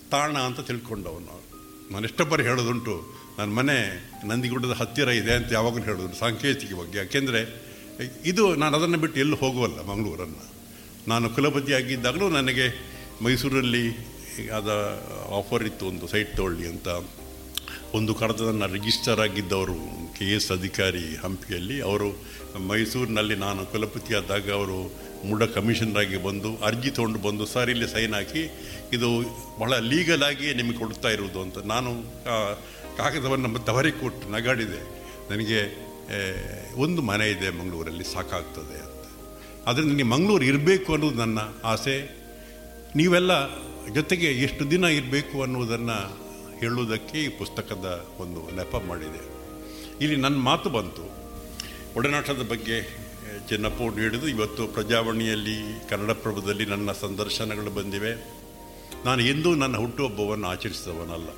ತಾಣ ಅಂತ ತಿಳ್ಕೊಂಡವನು ನಾನು ಎಷ್ಟೋ ಬಾರಿ ಹೇಳೋದುಂಟು ನನ್ನ ಮನೆ ನಂದಿಗುಡ್ಡದ ಹತ್ತಿರ ಇದೆ ಅಂತ ಯಾವಾಗಲೂ ಹೇಳೋದು ಸಾಂಕೇತಿಕ ಬಗ್ಗೆ ಯಾಕೆಂದರೆ ಇದು ನಾನು ಅದನ್ನು ಬಿಟ್ಟು ಎಲ್ಲೂ ಹೋಗುವಲ್ಲ ಮಂಗಳೂರನ್ನು ನಾನು ಕುಲಪತಿಯಾಗಿದ್ದಾಗಲೂ ನನಗೆ ಮೈಸೂರಲ್ಲಿ ಅದ ಆಫರ್ ಇತ್ತು ಒಂದು ಸೈಟ್ ತಗೊಳ್ಳಿ ಅಂತ ಒಂದು ಕಾಲದ ನನ್ನ ರಿಜಿಸ್ಟರ್ ಆಗಿದ್ದವರು ಕೆ ಎಸ್ ಅಧಿಕಾರಿ ಹಂಪಿಯಲ್ಲಿ ಅವರು ಮೈಸೂರಿನಲ್ಲಿ ನಾನು ಕುಲಪತಿಯಾದಾಗ ಅವರು ಮುಡ ಕಮಿಷನರ್ ಆಗಿ ಬಂದು ಅರ್ಜಿ ತೊಗೊಂಡು ಬಂದು ಸರ್ ಇಲ್ಲಿ ಸೈನ್ ಹಾಕಿ ಇದು ಬಹಳ ಲೀಗಲ್ ಆಗಿ ನಿಮಗೆ ಕೊಡ್ತಾ ಇರುವುದು ಅಂತ ನಾನು ಆ ಕಾಗದವನ್ನು ತವರಿಗೆ ಕೊಟ್ಟು ನಗಾಡಿದೆ ನನಗೆ ಆ, ಒಂದು ಮನೆ ಇದೆ ಮಂಗಳೂರಲ್ಲಿ ಸಾಕಾಗ್ತದೆ ಅಂತ ಅದರಿಂದ ನೀವು ಮಂಗಳೂರು ಇರಬೇಕು ಅನ್ನೋದು ನನ್ನ ಆಸೆ ನೀವೆಲ್ಲ ಜೊತೆಗೆ ಎಷ್ಟು ದಿನ ಇರಬೇಕು ಅನ್ನೋದನ್ನು ಹೇಳುವುದಕ್ಕೆ ಈ ಪುಸ್ತಕದ ಒಂದು ನೆಪ ಮಾಡಿದೆ ಇಲ್ಲಿ ನನ್ನ ಮಾತು ಬಂತು ಒಡನಾಟದ ಬಗ್ಗೆ ಆ, ಚಿನ್ನಪ್ಪ ಹಿಡಿದು ಇವತ್ತು ಪ್ರಜಾವಾಣಿಯಲ್ಲಿ ಕನ್ನಡಪ್ರಭದಲ್ಲಿ ನನ್ನ ಸಂದರ್ಶನಗಳು ಬಂದಿವೆ ನಾನು ಎಂದೂ ನನ್ನ ಹುಟ್ಟುಹಬ್ಬವನ್ನು ಆಚರಿಸಿದವನಲ್ಲ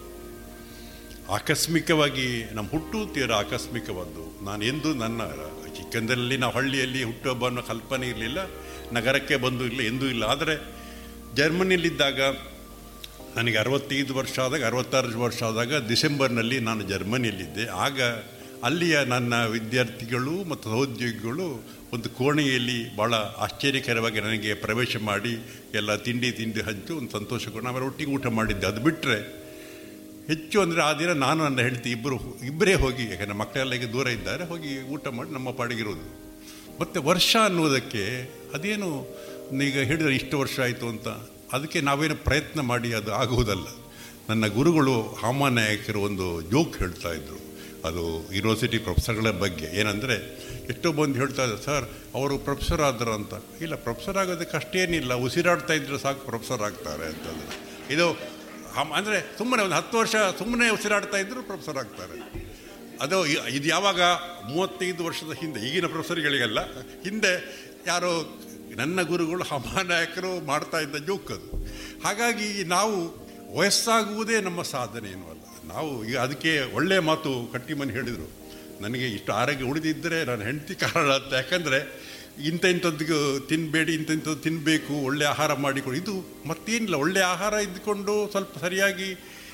ಆಕಸ್ಮಿಕವಾಗಿ ನಮ್ಮ ಹುಟ್ಟು ತೀರ ಆಕಸ್ಮಿಕವಾದ್ದು ನಾನು ಎಂದೂ ನನ್ನ ಚಿಕ್ಕಂದರಲ್ಲಿ ನಾವು ಹಳ್ಳಿಯಲ್ಲಿ ಹುಟ್ಟುಹಬ್ಬ ಅನ್ನೋ ಕಲ್ಪನೆ ಇರಲಿಲ್ಲ ನಗರಕ್ಕೆ ಬಂದು ಇಲ್ಲ ಎಂದೂ ಇಲ್ಲ ಆದರೆ ಜರ್ಮನಿಯಲ್ಲಿದ್ದಾಗ ನನಗೆ ಅರವತ್ತೈದು ವರ್ಷ ಆದಾಗ ಅರವತ್ತಾರು ವರ್ಷ ಆದಾಗ ಡಿಸೆಂಬರ್ನಲ್ಲಿ ನಾನು ಜರ್ಮನಿಯಲ್ಲಿದ್ದೆ ಆಗ ಅಲ್ಲಿಯ ನನ್ನ ವಿದ್ಯಾರ್ಥಿಗಳು ಮತ್ತು ಸಹೋದ್ಯೋಗಿಗಳು ಒಂದು ಕೋಣೆಯಲ್ಲಿ ಭಾಳ ಆಶ್ಚರ್ಯಕರವಾಗಿ ನನಗೆ ಪ್ರವೇಶ ಮಾಡಿ ಎಲ್ಲ ತಿಂಡಿ ತಿಂಡಿ ಹಂಚು ಒಂದು ಸಂತೋಷಕೊಂಡು ಆಮೇಲೆ ಒಟ್ಟಿಗೆ ಊಟ ಮಾಡಿದ್ದೆ ಅದು ಬಿಟ್ಟರೆ ಹೆಚ್ಚು ಅಂದರೆ ಆ ದಿನ ನಾನು ನನ್ನ ಹೆಂಡತಿ ಇಬ್ಬರು ಇಬ್ಬರೇ ಹೋಗಿ ಯಾಕಂದರೆ ಮಕ್ಕಳೆಲ್ಲ ಈಗ ದೂರ ಇದ್ದಾರೆ ಹೋಗಿ ಊಟ ಮಾಡಿ ನಮ್ಮ ಪಾಡಿಗಿರೋದು ಮತ್ತು ವರ್ಷ ಅನ್ನೋದಕ್ಕೆ ಅದೇನು ಈಗ ಹೇಳಿದ್ರೆ ಇಷ್ಟು ವರ್ಷ ಆಯಿತು ಅಂತ ಅದಕ್ಕೆ ನಾವೇನು ಪ್ರಯತ್ನ ಮಾಡಿ ಅದು ಆಗುವುದಲ್ಲ ನನ್ನ ಗುರುಗಳು ಹಾಮಾನಾಯಕರು ಒಂದು ಜೋಕ್ ಹೇಳ್ತಾ ಇದ್ರು ಅದು ಯೂನಿವರ್ಸಿಟಿ ಪ್ರೊಫೆಸರ್ಗಳ ಬಗ್ಗೆ ಏನಂದರೆ ಎಷ್ಟೋ ಬಂದು ಹೇಳ್ತಾ ಇದ್ದಾರೆ ಸರ್ ಅವರು ಪ್ರೊಫೆಸರ್ ಆದರು ಅಂತ ಇಲ್ಲ ಪ್ರೊಫೆಸರ್ ಆಗೋದಕ್ಕೆ ಅಷ್ಟೇನಿಲ್ಲ ಉಸಿರಾಡ್ತಾ ಇದ್ರೆ ಸಾಕು ಪ್ರೊಫೆಸರ್ ಆಗ್ತಾರೆ ಅಂತಂದರೆ ಇದು ಹಮ್ ಅಂದರೆ ಸುಮ್ಮನೆ ಒಂದು ಹತ್ತು ವರ್ಷ ಸುಮ್ಮನೆ ಉಸಿರಾಡ್ತಾ ಇದ್ದರೂ ಪ್ರೊಫೆಸರ್ ಆಗ್ತಾರೆ ಅದು ಇ- ಇದು ಯಾವಾಗ ಮೂವತ್ತೈದು ವರ್ಷದ ಹಿಂದೆ ಈಗಿನ ಪ್ರೊಫೆಸರ್ಗಳಿಗೆಲ್ಲ ಹಿಂದೆ ಯಾರೋ ನನ್ನ ಗುರುಗಳು ಹಮಾನಾಯಕರು ಮಾಡ್ತಾ ಇದ್ದ ಜೋಕ್ ಅದು ಹಾಗಾಗಿ ನಾವು ವಯಸ್ಸಾಗುವುದೇ ನಮ್ಮ ಸಾಧನೆ ಏನೂ ಅಲ್ಲ ನಾವು ಈಗ ಅದಕ್ಕೆ ಒಳ್ಳೆಯ ಮಾತು ಕಟ್ಟಿಮನಿ ಹೇಳಿದರು ನನಗೆ ಇಷ್ಟು ಆರೋಗ್ಯ ಉಳಿದಿದ್ದರೆ ನಾನು ಹೆಂಡತಿ ಕಾರಣ ಅಂತ ಯಾಕಂದರೆ ಇಂಥ ಇಂಥದ್ದು ತಿನ್ನಬೇಡಿ ಇಂಥ ಇಂಥದ್ದು ತಿನ್ನಬೇಕು ಒಳ್ಳೆ ಆಹಾರ ಮಾಡಿಕೊಂಡು ಇದು ಮತ್ತೇನಿಲ್ಲ ಒಳ್ಳೆ ಆಹಾರ ಇದ್ದುಕೊಂಡು ಸ್ವಲ್ಪ ಸರಿಯಾಗಿ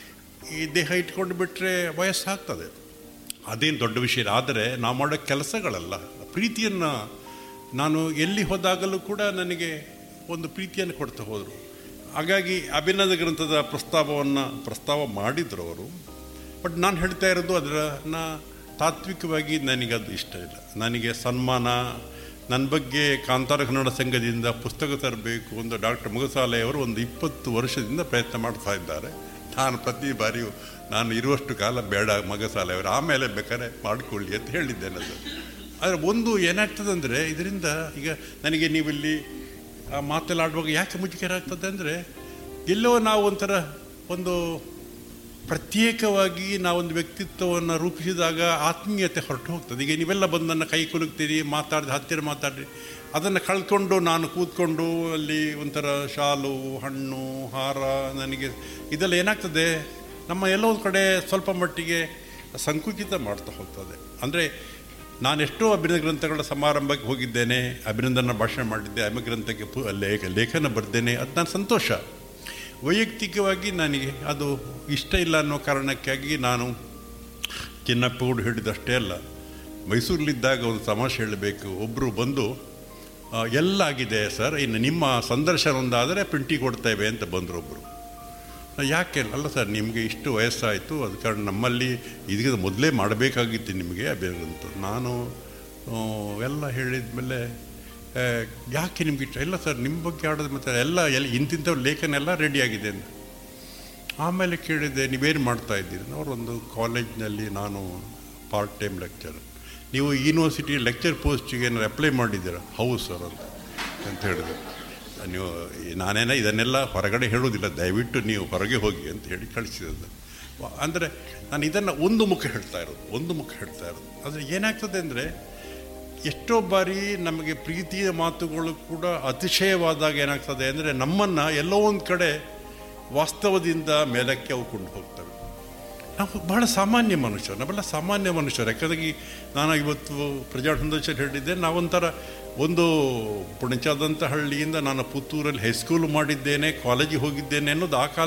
ಈ ದೇಹ ಇಟ್ಕೊಂಡು ಬಿಟ್ಟರೆ ವಯಸ್ಸಾಗ್ತದೆ ಅದೇನು ದೊಡ್ಡ ವಿಷಯ ಇಲ್ಲ. ಆದರೆ ನಾವು ಮಾಡೋ ಕೆಲಸಗಳಲ್ಲ ಪ್ರೀತಿಯನ್ನು ನಾನು ಎಲ್ಲಿ ಹೋದಾಗಲೂ ಕೂಡ ನನಗೆ ಒಂದು ಪ್ರೀತಿಯನ್ನು ಕೊಡ್ತಾ ಹೋದರು ಹಾಗಾಗಿ ಅಭಿನಂದ ಗ್ರಂಥದ ಪ್ರಸ್ತಾವವನ್ನು ಪ್ರಸ್ತಾವ ಮಾಡಿದ್ರು ಅವರು ಬಟ್ ನಾನು ಹೇಳ್ತಾ ಇರೋದು ಅದನ್ನು ತಾತ್ವಿಕವಾಗಿ ನನಗದು ಇಷ್ಟ ಇಲ್ಲ ನನಗೆ ಸನ್ಮಾನ ನನ್ನ ಬಗ್ಗೆ ಕಾಂತಾರ ಕನ್ನಡ ಸಂಘದಿಂದ ಪುಸ್ತಕ ತರಬೇಕು ಅಂತ ಡಾಕ್ಟರ್ ಮುಗಸಾಲೆ ಅವರು ಒಂದು ಇಪ್ಪತ್ತು ವರ್ಷದಿಂದ ಪ್ರಯತ್ನ ಮಾಡ್ತಾ ಇದ್ದಾರೆ ನಾನು ಪ್ರತಿ ಬಾರಿಯೂ ನಾನು ಇರುವಷ್ಟು ಕಾಲ ಬೇಡ ಮಗಸಾಲೆ ಅವರು ಆಮೇಲೆ ಬೇಕಾದ್ರೆ ಮಾಡಿಕೊಳ್ಳಿ ಅಂತ ಹೇಳಿದ್ದೇನೆ ಅದು ಆದರೆ ಒಂದು ಏನಾಗ್ತದೆ ಅಂದರೆ ಇದರಿಂದ ಈಗ ನನಗೆ ನೀವಿಲ್ಲಿ ಆ ಮಾತೆಲ್ಲ ಆಡುವಾಗ ಯಾಕೆ ಮುಜುಗರ ಆಗ್ತದೆ ಅಂದರೆ ಎಲ್ಲೋ ನಾವು ಒಂಥರ ಒಂದು ಪ್ರತ್ಯೇಕವಾಗಿ ನಾವೊಂದು ವ್ಯಕ್ತಿತ್ವವನ್ನು ರೂಪಿಸಿದಾಗ ಆತ್ಮೀಯತೆ ಹೊರಟು ಹೋಗ್ತದೆ ಈಗ ನೀವೆಲ್ಲ ಬಂದು ನನ್ನ ಕೈ ಕುಲುಕ್ತೀರಿ ಮಾತಾಡಿದ ಹತ್ತಿರ ಮಾತಾಡ್ರಿ ಅದನ್ನು ಕಳ್ಕೊಂಡು ನಾನು ಕೂತ್ಕೊಂಡು ಅಲ್ಲಿ ಒಂಥರ ಶಾಲು ಹಣ್ಣು ಹಾರ ನನಗೆ ಇದೆಲ್ಲ ಏನಾಗ್ತದೆ ನಮ್ಮ ಎಲ್ಲೋ ಒಂದು ಕಡೆ ಸ್ವಲ್ಪ ಮಟ್ಟಿಗೆ ಸಂಕುಚಿತ ಮಾಡ್ತಾ ಹೋಗ್ತದೆ ಅಂದರೆ ನಾನೆಷ್ಟೋ ಅಭಿನಂದ ಗ್ರಂಥಗಳ ಸಮಾರಂಭಕ್ಕೆ ಹೋಗಿದ್ದೇನೆ ಅಭಿನಂದನ ಭಾಷಣ ಮಾಡಿದ್ದೆ ಅಭಿನಂದ ಗ್ರಂಥಕ್ಕೆ ಪು ಲೇಖ ಲೇಖನ ಬರೆದೇನೆ ಅದು ನನ್ನ ಸಂತೋಷ ವೈಯಕ್ತಿಕವಾಗಿ ನನಗೆ ಅದು ಇಷ್ಟ ಇಲ್ಲ ಅನ್ನೋ ಕಾರಣಕ್ಕಾಗಿ ನಾನು ಚಿನ್ನಪ್ಪಗೌಡು ಹೇಳಿದಷ್ಟೇ ಅಲ್ಲ ಮೈಸೂರಲ್ಲಿದ್ದಾಗ ಒಂದು ತಮಾಷೆ ಹೇಳಬೇಕು ಒಬ್ಬರು ಬಂದು ಆ, ಎಲ್ಲ ಆಗಿದೆ ಸರ್ ಇನ್ನು ನಿಮ್ಮ ಸಂದರ್ಶನ ಒಂದಾದರೆ ಪ್ರಿಂಟಿಗೆ ಕೊಡ್ತೇವೆ ಅಂತ ಬಂದರು ಒಬ್ಬರು ಯಾಕೆ ಅಲ್ಲ ಸರ್ ನಿಮಗೆ ಇಷ್ಟು ವಯಸ್ಸಾಯಿತು ಅದ ಕಾರಣ ನಮ್ಮಲ್ಲಿ ಇದಕ್ಕೆ ಮೊದಲೇ ಮಾಡಬೇಕಾಗಿತ್ತು ನಿಮಗೆ ಅಭಿನಂತ ನಾನು ಆ, ಎಲ್ಲ ಹೇಳಿದ ಮೇಲೆ ಯಾಕೆ ನಿಮ್ಗೆ ಇಷ್ಟ ಇಲ್ಲ ಸರ್ ನಿಮ್ಮ ಬಗ್ಗೆ ಆಡೋದು ಮತ್ತು ಎಲ್ಲ ಎಲ್ಲ ಇಂತಿಂಥ ಲೇಖನ ಎಲ್ಲ ರೆಡಿಯಾಗಿದೆ ಅಂತ ಆಮೇಲೆ ಕೇಳಿದೆ ನೀವೇನು ಮಾಡ್ತಾ ಇದ್ದೀರಿ ಅವರೊಂದು ಕಾಲೇಜ್ನಲ್ಲಿ ನಾನು ಪಾರ್ಟ್ ಟೈಮ್ ಲೆಕ್ಚರ್ ನೀವು ಯೂನಿವರ್ಸಿಟಿ ಲೆಕ್ಚರ್ ಪೋಸ್ಟಿಗೆ ಏನಾರು ಅಪ್ಲೈ ಮಾಡಿದ್ದೀರಾ ಹೌದು ಸರ್ ಅಂತ ಅಂತ ಹೇಳಿದೆ ನೀವು ನಾನೇನ ಇದನ್ನೆಲ್ಲ ಹೊರಗಡೆ ಹೇಳೋದಿಲ್ಲ ದಯವಿಟ್ಟು ನೀವು ಹೊರಗೆ ಹೋಗಿ ಅಂತ ಹೇಳಿ ಕಳಿಸಿದ್ದು ಅಂದರೆ ನಾನು ಇದನ್ನು ಒಂದು ಮುಖ ಹೇಳ್ತಾ ಇರೋದು ಒಂದು ಮುಖ ಹೇಳ್ತಾ ಇರೋದು ಆದರೆ ಏನಾಗ್ತದೆ ಅಂದರೆ ಎಷ್ಟೋ ಬಾರಿ ನಮಗೆ ಪ್ರೀತಿಯ ಮಾತುಗಳು ಕೂಡ ಅತಿಶಯವಾದಾಗ ಏನಾಗ್ತದೆ ಅಂದರೆ ನಮ್ಮನ್ನು ಎಲ್ಲೋ ಒಂದು ಕಡೆ ವಾಸ್ತವದಿಂದ ಮೇಲಕ್ಕೆ ಅವು ಕೊಂಡು ಹೋಗ್ತವೆ ನಾವು ಬಹಳ ಸಾಮಾನ್ಯ ಮನುಷ್ಯರು ನಾವೆಲ್ಲ ಸಾಮಾನ್ಯ ಮನುಷ್ಯರು ಯಾಕಂದ್ರೆ ನಾನು ಇವತ್ತು ಪ್ರಜಾ ಸಂದರ್ಶನ ಹೇಳಿದ್ದೆ ನಾವೊಂಥರ ಒಂದು ಪುಣಚಾದಂಥ ಹಳ್ಳಿಯಿಂದ ನಾನು ಪುತ್ತೂರಲ್ಲಿ ಹೈಸ್ಕೂಲ್ ಮಾಡಿದ್ದೇನೆ ಕಾಲೇಜಿಗೆ ಹೋಗಿದ್ದೇನೆ ಅನ್ನೋದು ಆ ಕಾಲ